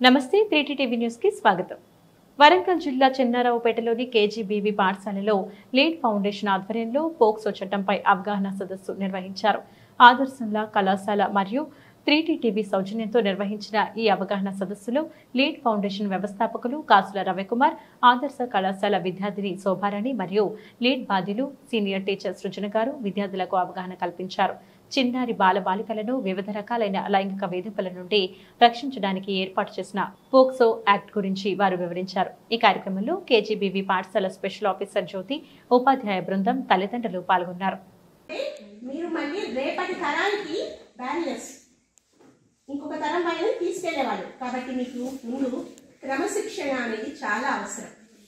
నమస్తే త్రీటీ TV news కి స్వాగతం వరంగల్ జిల్లా చెన్నారావుపేటలోని కేజీబీవీ పాఠశాలలో లీడ్ ఫౌండేషన్ ఆధ్వర్యంలో పోక్సో చట్టంపై అవగాహన సదస్సు నిర్వహించారు ఆదర్శంలా కళాశాల మరియు త్రీటీ టీవీ సౌజన్యంతో నిర్వహించిన ఈ అవగాహన సదస్సులో లీడ్ ఫౌండేషన్ వ్యవస్థాపకులు కాసుల రవికుమార్ ఆదర్శ కళాశాల విద్యార్థిని శోభారాణి మరియు లీడ్ బాధ్యులు సీనియర్ టీచర్ సృజన గారు విద్యార్థులకు అవగాహన కల్పించారు చిన్నారి బాల బాలికలను వివిధ రకాలైన లైంగిక వేధింపుల నుండి రక్షించడానికి ఏర్పాటు చేసిన పోక్సో యాక్ట్ గురించి వారు వివరించారు ఈ కార్యక్రమంలో కేజీబీవీ పాఠశాల స్పెషల్ ఆఫీసర్ జ్యోతి ఉపాధ్యాయ బృందం తల్లిదండ్రులు పాల్గొన్నారు మీరు మళ్ళీ రేపటి తరానికి బ్యారియర్స్ ఇంకొక తరం పైన తీసుకెళ్లేవాళ్ళు కాబట్టి మీకు ముందు క్రమశిక్షణ అనేది చాలా అవసరం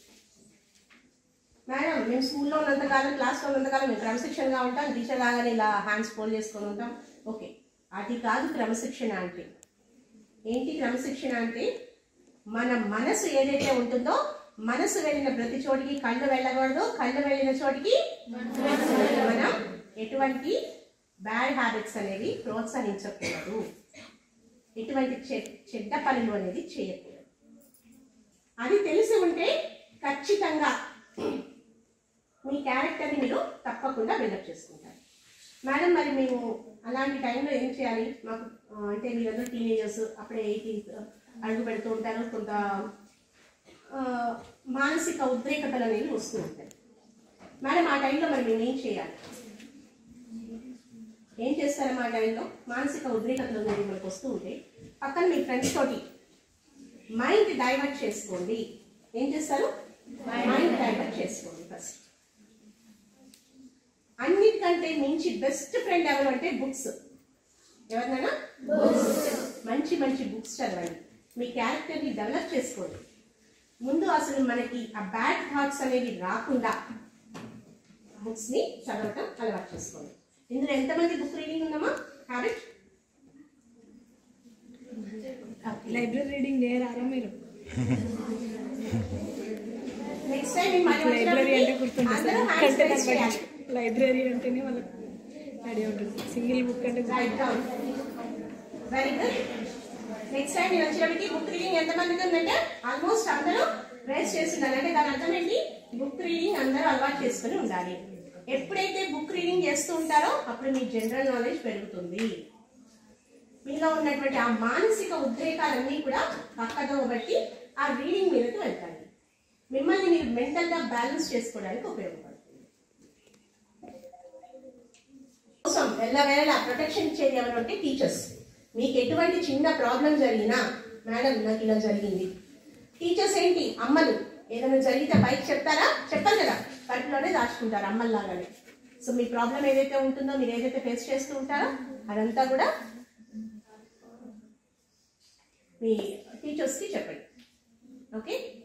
మేడం మేము స్కూల్లో ఉన్నంతకాలం క్లాస్లో ఉన్నంతకాలం మేము క్రమశిక్షణగా ఉంటాం టీచర్ లాగానే ఇలా హ్యాండ్స్ ఫోల్డ్ చేసుకొని ఉంటాం ఓకే అది కాదు క్రమశిక్షణ అంటే ఏంటి క్రమశిక్షణ అంటే మన మనసు ఏదైతే ఉంటుందో మనసు వెళ్ళిన ప్రతి చోటికి కళ్ళు వెళ్ళకూడదు కళ్ళు వెళ్ళిన చోటికి మనం ఎటువంటి బ్యాడ్ హ్యాబిట్స్ అనేవి ప్రోత్సహించకూడదు ఎటువంటి చె- చెడ్డ పనులు అనేది చేయకూడదు అది తెలిసి ఉంటే ఖచ్చితంగా మీ క్యారెక్టర్ని మీరు తప్పకుండా బిల్డప్ చేసుకుంటారు మేడం మరి మేము అలాంటి టైంలో ఏం చేయాలి మాకు ఆ, అంటే మీరందరూ టీనేజర్స్ అప్పుడే ఎయిటీన్త్ అడుగు పెడుతూ ఉంటారు కొంత ఆ, మానసిక ఉద్రేకతలు అనేవి వస్తూ ఉంటాయి మేడం ఆ టైంలో మరి మేము ఏం చేయాలి ఏం చేస్తారమ్మా ఆ టైంలో మానసిక ఉద్రేకతలు అనేవి మనకు వస్తూ ఉంటే పక్కన మీ ఫ్రెండ్స్ తోటి మైండ్ డైవర్ట్ చేసుకోండి ఏం చేస్తారు మైండ్ డైవర్ట్ చేసుకోండి ఫస్ట్ అన్నిటికంటే మించి బెస్ట్ ఫ్రెండ్ ఎవరు అంటే బుక్స్ ఎవరినైనా మంచి మంచి బుక్స్ చదవండి మీ క్యారెక్టర్ని డెవలప్ చేసుకోండి ముందు అసలు మనకి ఆ బ్యాడ్ థాట్స్ అనేవి రాకుండా బుక్స్ ని చదవటం అలవాటు చేసుకోండి ఇందులో ఎంతమంది బుక్ రీడింగ్ ఉందమ్మా హ్యాబిట్ లైబ్రరీ రీడింగ్ చేయరారా మీరు నెక్స్ట్ టైం మళ్ళీ లైబ్రరీ అంటే గుర్తుంది అందరూ సార్ హ్యాండ్స్ కంటే రైజ్ చేయాలి లైబ్రరీ అంటేనే వాళ్ళకి ఐడియా ఉంటుంది సింగిల్ బుక్ అంటే right down very good next time మీరు వచ్చేటప్పటికి బుక్ రీడింగ్ ఎంతమందికి ఉందంటే ఆల్మోస్ట్ అందరూ రైస్ చేస్తున్నారు అంటే దాని అర్థం ఏంటి బుక్ రీడింగ్ అందరూ అలవాటు చేసుకుని ఉండాలి ఎప్పుడైతే బుక్ రీడింగ్ చేస్తూ ఉంటారో అప్పుడు మీ జనరల్ నాలెడ్జ్ పెరుగుతుంది మీలో ఉన్నటువంటి ఆ మానసిక ఉద్రేకాలన్నీ కూడా పక్కదో బట్టి ఆ రీడింగ్ మీదకి వెళ్తాయి మిమ్మల్ని మీరు మెంటల్ గా బ్యాలెన్స్ చేసుకోవడానికి ఉపయోగపడుతుంది కోసం వెళ్ళవేళ ప్రొటెక్షన్ ఇచ్చేది ఎవరు అంటే టీచర్స్ మీకు ఎటువంటి చిన్న ప్రాబ్లం జరిగినా మేడం నాకు ఇలా జరిగింది టీచర్స్ ఏంటి అమ్మలు ఏదైనా జరిగితే బయట చెప్తారా చెప్పరు కదా కడుపులోనే దాచుకుంటారు అమ్మల్లాగానే సో మీ ప్రాబ్లం ఏదైతే ఉంటుందో మీరు ఏదైతే ఫేస్ చేస్తూ ఉంటారో అదంతా కూడా మీ టీచర్స్కి చెప్పండి ఓకే